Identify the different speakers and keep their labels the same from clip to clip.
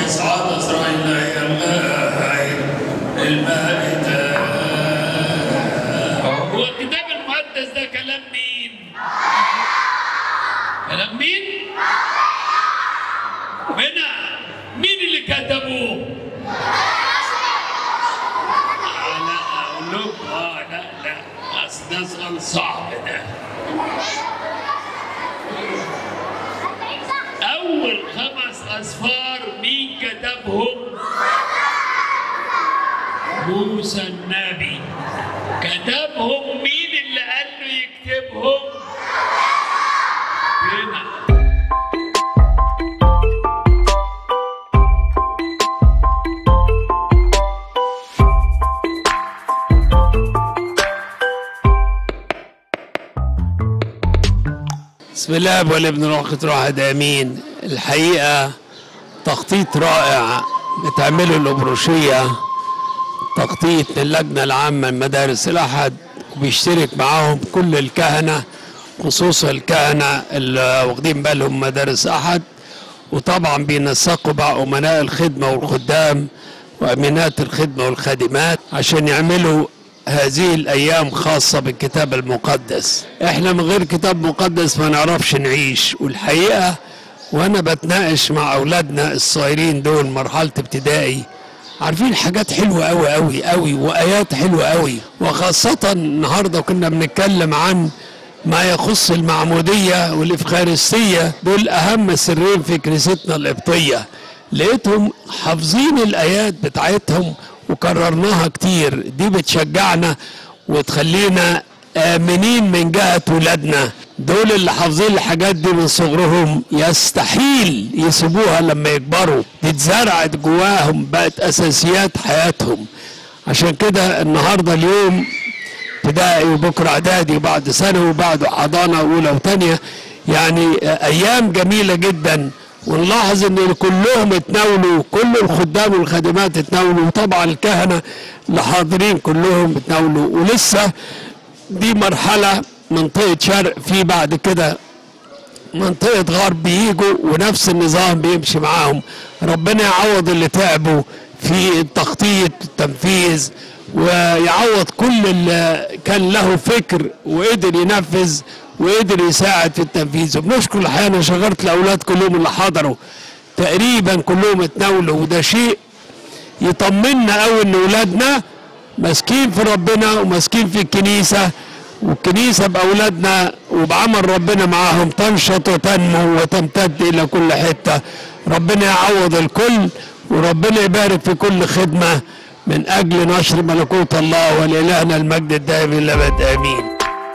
Speaker 1: إسعاد إسرائيل المائدة هو الكتاب المقدس ده كلام مين؟ كلام مين؟ منى مين اللي كتبوه؟ آه لا أقول لكم آه لا لا أصل ده سؤال صعب ده أول خمس أسفار مين كتبهم؟ موسى النبي كتبهم مين اللي قال له يكتبهم؟ هنا
Speaker 2: بسم الله والابن روح واحد امين الحقيقه تخطيط رائع بتعمله الابروشيه تخطيط للجنه العامه لمدارس الاحد وبيشترك معاهم كل الكهنه خصوصا الكهنه اللي واخدين بالهم مدارس احد وطبعا بينسقوا مع امناء الخدمه والخدام وامينات الخدمه والخادمات عشان يعملوا هذه الايام خاصه بالكتاب المقدس احنا من غير كتاب مقدس ما نعرفش نعيش والحقيقه وانا بتناقش مع اولادنا الصغيرين دول مرحله ابتدائي عارفين حاجات حلوه قوي قوي قوي وايات حلوه قوي وخاصه النهارده كنا بنتكلم عن ما يخص المعموديه والافخارستيه دول اهم سرين في كنيستنا القبطيه لقيتهم حافظين الايات بتاعتهم وكررناها كتير دي بتشجعنا وتخلينا آمنين من جهة ولادنا دول اللي حافظين الحاجات دي من صغرهم يستحيل يسيبوها لما يكبروا دي اتزرعت جواهم بقت أساسيات حياتهم عشان كده النهاردة اليوم ابتدائي وبكرة إعدادي وبعد ثانوي وبعد حضانة أولى وثانية يعني أيام جميلة جدا ونلاحظ ان كلهم اتناولوا كل الخدام والخادمات اتناولوا وطبعا الكهنه اللي حاضرين كلهم اتناولوا ولسه دي مرحله منطقه شرق في بعد كده منطقه غرب بيجوا ونفس النظام بيمشي معاهم ربنا يعوض اللي تعبوا في التخطيط والتنفيذ ويعوض كل اللي كان له فكر وقدر ينفذ وقدر يساعد في التنفيذ وبنشكر الحقيقه انا شغلت الاولاد كلهم اللي حضروا تقريبا كلهم اتناولوا وده شيء يطمنا قوي ان اولادنا ماسكين في ربنا وماسكين في الكنيسه والكنيسه باولادنا وبعمل ربنا معاهم تنشط وتنمو وتمتد الى كل حته ربنا يعوض الكل وربنا يبارك في كل خدمه من اجل نشر ملكوت الله ولالهنا المجد الدائم الى الابد امين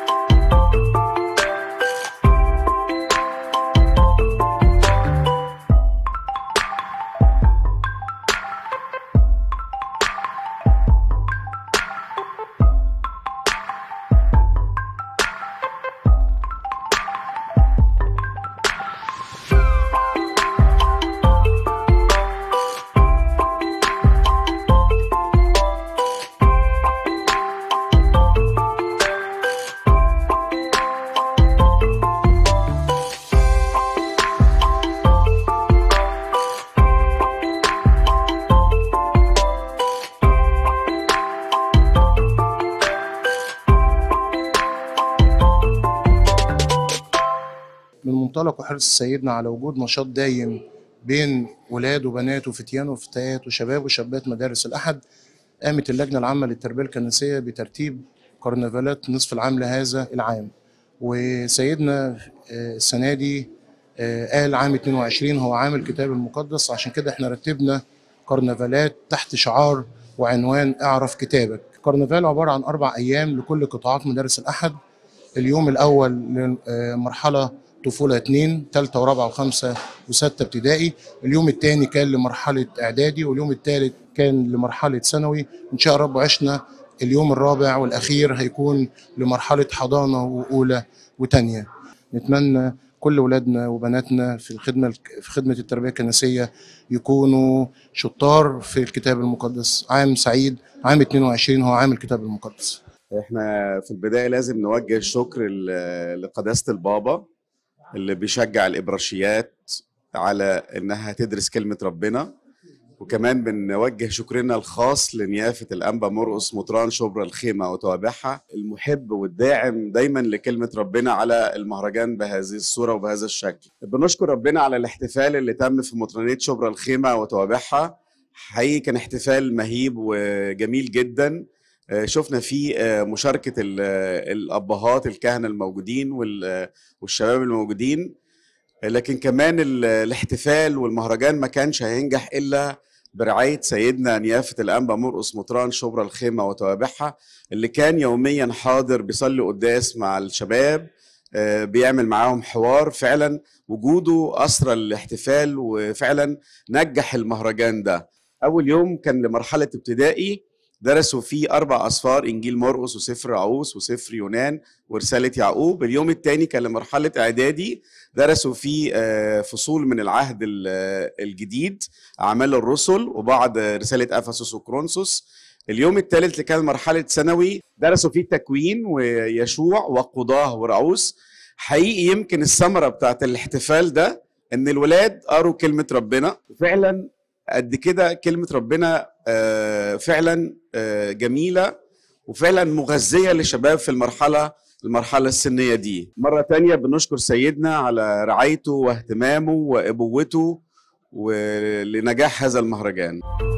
Speaker 3: من منطلق وحرص سيدنا على وجود نشاط دايم بين ولاد وبنات وفتيان وفتيات وشباب وشابات مدارس الأحد قامت اللجنة العامة للتربية الكنسية بترتيب كرنفالات نصف العام لهذا العام وسيدنا آه، السنة دي آه، قال عام 22 هو عام الكتاب المقدس عشان كده احنا رتبنا كرنفالات تحت شعار وعنوان اعرف كتابك كرنفال عبارة عن أربع أيام لكل قطاعات مدارس الأحد اليوم الأول لمرحلة طفولة اتنين تالتة ورابعة وخمسة وستة ابتدائي اليوم التاني كان لمرحلة إعدادي واليوم التالت كان لمرحلة ثانوي إن شاء رب عشنا اليوم الرابع والأخير هيكون لمرحلة حضانة وأولى وتانية نتمنى كل ولادنا وبناتنا في الخدمة في خدمة التربية الكنسية يكونوا شطار في الكتاب المقدس عام سعيد عام 22 هو عام الكتاب المقدس
Speaker 4: احنا في البدايه لازم نوجه الشكر ل- لقداسه البابا اللي بيشجع الابراشيات على انها تدرس كلمه ربنا وكمان بنوجه شكرنا الخاص لنيافة الأنبا مرقس مطران شبرا الخيمة وتوابعها المحب والداعم دايما لكلمة ربنا على المهرجان بهذه الصورة وبهذا الشكل بنشكر ربنا على الاحتفال اللي تم في مطرانية شبرا الخيمة وتوابعها حقيقي كان احتفال مهيب وجميل جدا آه، شفنا فيه آه، مشاركة ال- آه، الأبهات الكهنة الموجودين وال- والشباب الموجودين لكن كمان ال- الاحتفال والمهرجان ما كانش هينجح الا برعايه سيدنا نيافه الانبا مرقس مطران شبرا الخيمه وتوابعها اللي كان يوميا حاضر بيصلي قداس مع الشباب آه، بيعمل معاهم حوار فعلا وجوده اسرى الاحتفال وفعلا نجح المهرجان ده اول يوم كان لمرحله ابتدائي درسوا فيه اربع اصفار انجيل مرقس وسفر عوس وسفر يونان ورساله يعقوب اليوم الثاني كان لمرحله اعدادي درسوا فيه آه، فصول من العهد ال- آه، الجديد اعمال الرسل وبعض آه، رساله افسس وكرونسوس اليوم الثالث اللي كان مرحله ثانوي درسوا فيه التكوين ويشوع وقضاه ورعوس حقيقي يمكن الثمره بتاعت الاحتفال ده ان الولاد قروا كلمه ربنا وفعلا قد كده كلمه ربنا آه، فعلا آه، جميله وفعلا مغذيه للشباب في المرحله المرحله السنيه دي مره تانية بنشكر سيدنا على رعايته واهتمامه وابوته ولنجاح هذا المهرجان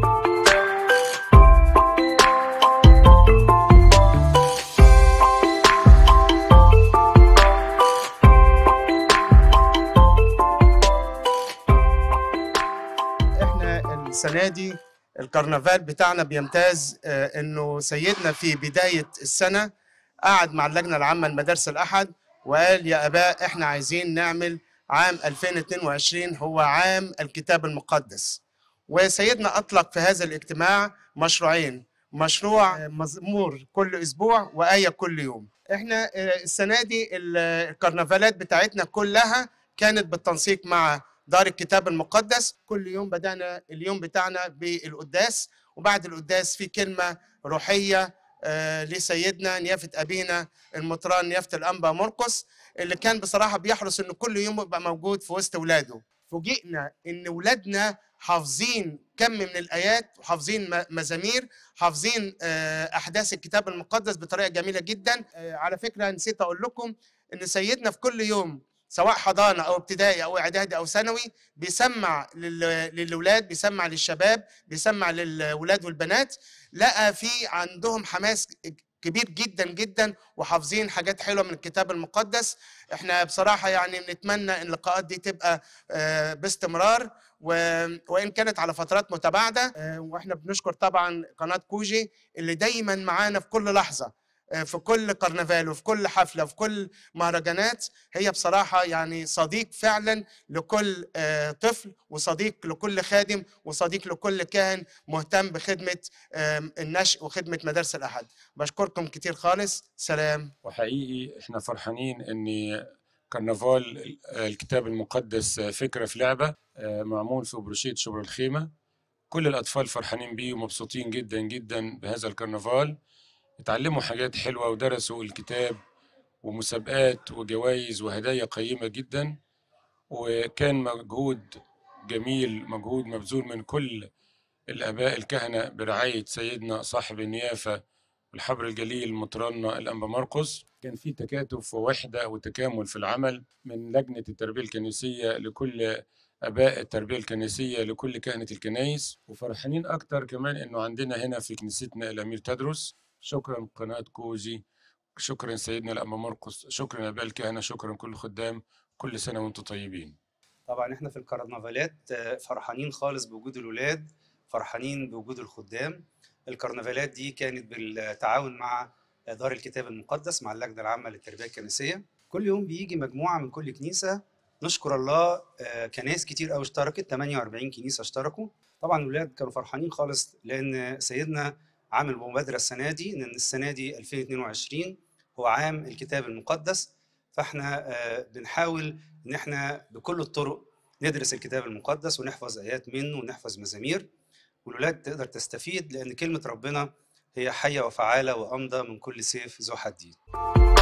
Speaker 5: احنا السنه دي الكرنفال بتاعنا بيمتاز آه، انه سيدنا في بدايه السنه قعد مع اللجنه العامه لمدارس الاحد وقال يا اباء احنا عايزين نعمل عام 2022 هو عام الكتاب المقدس وسيدنا اطلق في هذا الاجتماع مشروعين مشروع آه، مزمور كل اسبوع وايه كل يوم احنا آه، السنه دي ال- الكرنفالات بتاعتنا كلها كانت بالتنسيق مع دار الكتاب المقدس كل يوم بدأنا اليوم بتاعنا بالقداس وبعد القداس في كلمة روحية آه، لسيدنا نيافة أبينا المطران نيافة الأنبا مرقس اللي كان بصراحة بيحرص إنه كل يوم يبقى موجود في وسط أولاده فوجئنا إن ولادنا حافظين كم من الآيات وحافظين م- مزامير حافظين آه، أحداث الكتاب المقدس بطريقة جميلة جدا آه، على فكرة نسيت أقول لكم إن سيدنا في كل يوم سواء حضانه او ابتدائي او اعدادي او ثانوي بيسمع لل- للاولاد بيسمع للشباب بيسمع للولاد والبنات لقى في عندهم حماس كبير جدا جدا وحافظين حاجات حلوه من الكتاب المقدس احنا بصراحه يعني بنتمنى ان اللقاءات دي تبقى آه، باستمرار و- وان كانت على فترات متباعده آه، واحنا بنشكر طبعا قناه كوجي اللي دايما معانا في كل لحظه آه، في كل كرنفال وفي كل حفله وفي كل مهرجانات هي بصراحه يعني صديق فعلا لكل آه، طفل وصديق لكل خادم وصديق لكل كاهن مهتم بخدمه آم، النشء وخدمه مدارس الاحد بشكركم كتير خالص سلام
Speaker 6: وحقيقي احنا فرحانين ان كرنفال الكتاب المقدس فكرة في لعبة آه، معمول في بروشية شبر الخيمة كل الأطفال فرحانين بيه ومبسوطين جدا جدا بهذا الكرنفال اتعلموا حاجات حلوة ودرسوا الكتاب ومسابقات وجوائز وهدايا قيمة جدا وكان مجهود جميل مجهود مبذول من كل الآباء الكهنة برعاية سيدنا صاحب النيافة الحبر الجليل مطرنا الأنبا مرقس كان في تكاتف ووحدة وتكامل في العمل من لجنة التربية الكنسية لكل آباء التربية الكنسية لكل كهنة الكنايس وفرحانين أكتر كمان إنه عندنا هنا في كنيستنا الأمير تدرس شكرا قناة كوجي شكرا سيدنا الأنبا مرقس شكرا آباء الكهنة شكرا كل الخدام كل سنة وأنتم طيبين
Speaker 7: طبعا احنا في الكرنفالات آه، فرحانين خالص بوجود الولاد فرحانين بوجود الخدام الكرنفالات دي كانت بالتعاون مع دار الكتاب المقدس مع اللجنه العامه للتربيه الكنسيه كل يوم بيجي مجموعه من كل كنيسه نشكر الله آه، كنايس كتير قوي اشتركت 48 كنيسه اشتركوا طبعا الولاد كانوا فرحانين خالص لان سيدنا عامل مبادره السنه دي ان السنه دي 2022 هو عام الكتاب المقدس فاحنا آه، بنحاول ان احنا بكل الطرق ندرس الكتاب المقدس ونحفظ ايات منه ونحفظ مزامير والولاد تقدر تستفيد لان كلمه ربنا هي حيه وفعاله وامضى من كل سيف ذو حدين